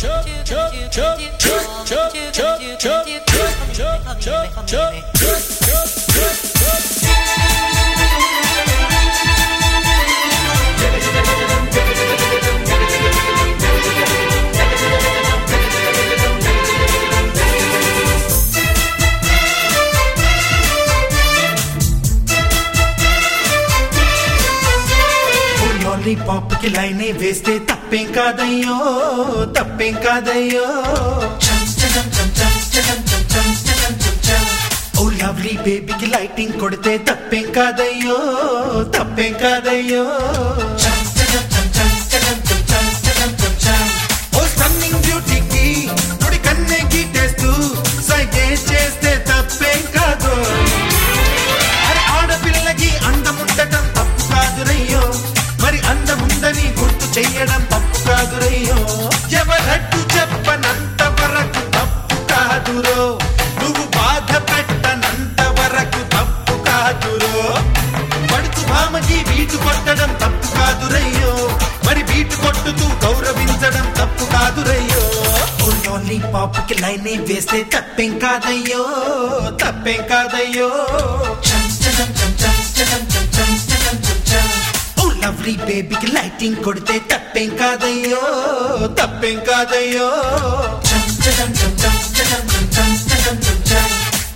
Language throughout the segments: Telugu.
లాలీపాప్ కి లైనే వేస్తే తప్పేం కాదయ్యో తప్పేం కాదయ్యో చం చం చం చం చం చం చం చం చం చం. ఓ లవ్లీ బేబీకి లైటింగ్ కొడితే తప్పేం కాదయ్యో తప్పేం కాదయ్యో చం చం చం చం చం చం చం చం చం చం. ఓ స్టన్నింగ్ బ్యూటీకి పొడి కన్నే గీటేస్తూ సైగే చేస్తే తప్పేం కాదు అరే ఆడపిల్లకి అందముండటం తప్పు కాదురయ్యో మరి అందముందని గుర్తు చెయ్యడం తప్పు కాదురయ్యో ఎవరట్టు చెప్పనంత వరకు తప్పు కాదురో నువ్వు బాధ పెట్టనంత వరకు తప్పు కాదురో పడుతు భామకి బీటు కొట్టడం తప్పు కాదురయ్యో మరి బీటు కొట్టుతూ గౌరవించడం తప్పు కాదురయ్యో ఓన్లీ పాపకి లైన్ వేస్తే తప్పేం కాదయ్యో తప్పేం కాదయ్యో చం చం చం చం చం చం చం చం చం చం. ఓ లవ్లీ బేబీకి లైటింగ్ కొడితే తప్పేం కాదయ్యో తప్పేం కాదయ్యో చం చం చం చం చం చం చం చం చం చం.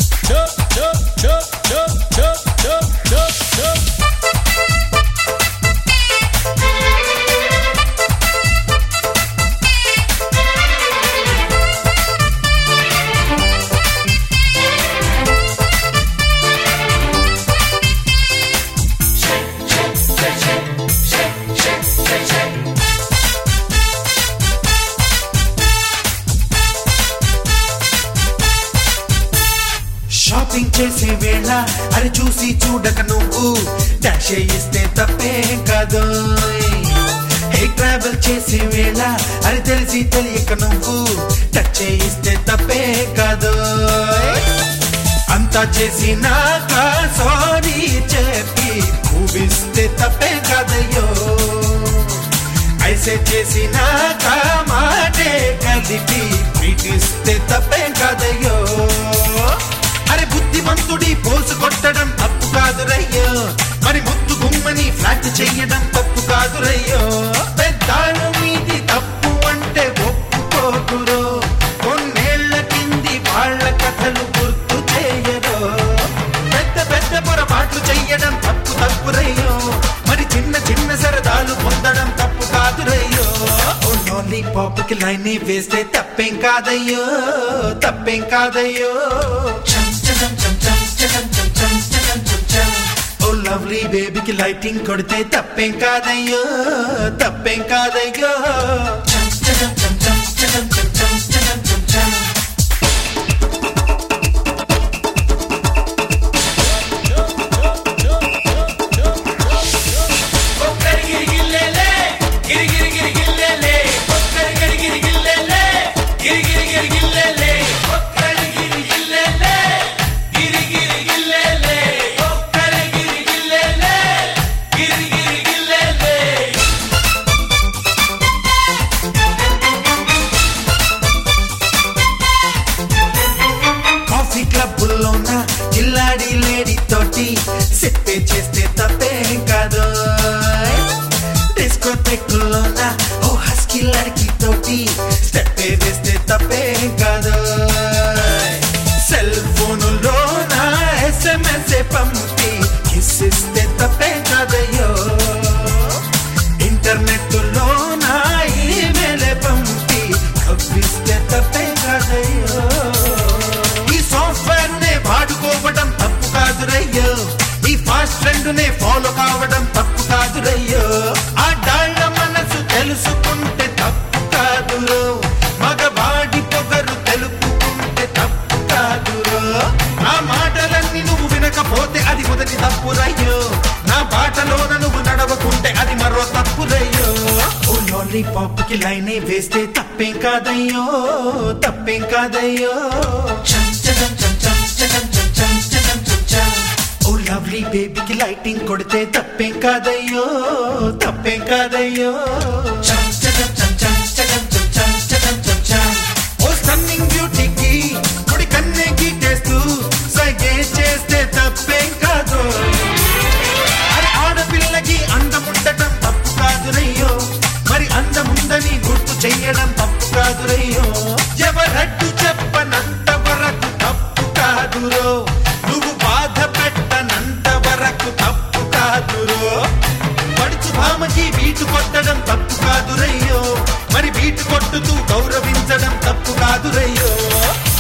షాపింగ్ చేసే వేళ అది చూసి చూడక నువ్వు డాష్ ఇస్తే తప్పేం కాదు హే ట్రావెల్ చేసే వేళ అది తెలిసి తెలియక నువ్వు టచ్ చేయిస్తే తప్పే కాదు అంతా చేసినాక సారీ చెప్పి మూవిస్తే తప్పే కాదయ్యో ఐసే చేసినాక మాటే కలిపి పీటిస్తే తప్పే కాదయ్యో అరే బుద్ధిమంతుడి పోసు కొట్టడం తప్పు కాదురయ్యో మరి ముద్దు గుమ్మని ఫ్లాట్ చెయ్యడం తప్పు కాదురయ్యో పెద్దాళ్ళ మీది తప్పు అంటే ఒప్పుకోకురో కొన్నేళ్ల కింది వాళ్ళ కథలు గుర్తు చేయరో పెద్ద పెద్ద పొరపాట్లు చెయ్యడం తప్పు తప్పురయ్యో మరి చిన్న చిన్న సరదాలు పొందడం తప్పు కాదురయ్యో ఓన్లీ పాపకి లైన్ వేస్తే తప్పేం కాదయ్యో తప్పేం కాదయ్యో చం చం చం చం చం చం చం చం చం చం. ఓ లవ్లీ బేబీకి లైటింగ్ కొడితే తప్పేం కాదయ్యో తప్పేం కాదయ్యో చం చం చం చం చం చం చం చం చం చం. ఒక్కరి గిరి గిల్లెలే గిరి గిరి గిరి గిల్లెలే ఒక్కరి గిరి గిరి గిల్లెలే గిరి గిరి గిరి గిల్లెలే ఒక్కరి గిరి గిల్లెలే గిరి గిరి గిల్లెలే ఒక్కరి గిరి గిల్లెలే గిరి గిరి గిల్లెలే కాఫీ క్లబ్బుల్లోన జిల్లాడి లేడీ తోటి సెప్పే చేస్తే తప్పేం కాదు డిస్కో టెక్కుల్లోన ఓ హస్కీ లడికి తోటి స్టెప్పే వేస్తే తప్పేం కాదు సెల్ ఫోనులోన ఎస్ఎంఎస్ పంపి కిస్సిస్తే తప్పేం కాదయ్యో ఇంటర్నెట్ లోన ఈమెయిల్ పంపి కవ్విస్తే తప్పే కాదయ్యో ఈ సాఫ్ట్వేర్ నే వాడుకోవడం తప్పు కాదురయ్యో ఈ ఫాస్ట్ ట్రెండ్ నే ఫాలో కావడం తప్పు కాదురయ్యో ఆ డాళ్ళ మనసు తెలుసుకుంటే తప్పు కాదురో మగవాడి పొగరు తెలుపుకుంటే తప్పు కాదురో నా మాటలన్నీ నువ్వు వినకపోతే అది మొదటి తప్పురయ్యో నా బాటలోన నువ్వు నడవకుంటే అది మరో తప్పురయ్యో ఓ లాలీపాప్ కి లైన్ వేస్తే తప్పేం కాదయ్యో తప్పేం కాదయ్యో చం చం చం చం చం చం చం చం చం చం. ఓ లవ్లీ బేబీకి లైటింగ్ కొడితే తప్పేం కాదయ్యో తప్పేం కాదయ్యో చం చం చం చం చం చం చం చం చం చం అమ్మాయికి బీటు కొట్టడం తప్పు కాదురయ్యో మరి బీటు కొట్టుతూ గౌరవించడం తప్పు కాదురయ్యో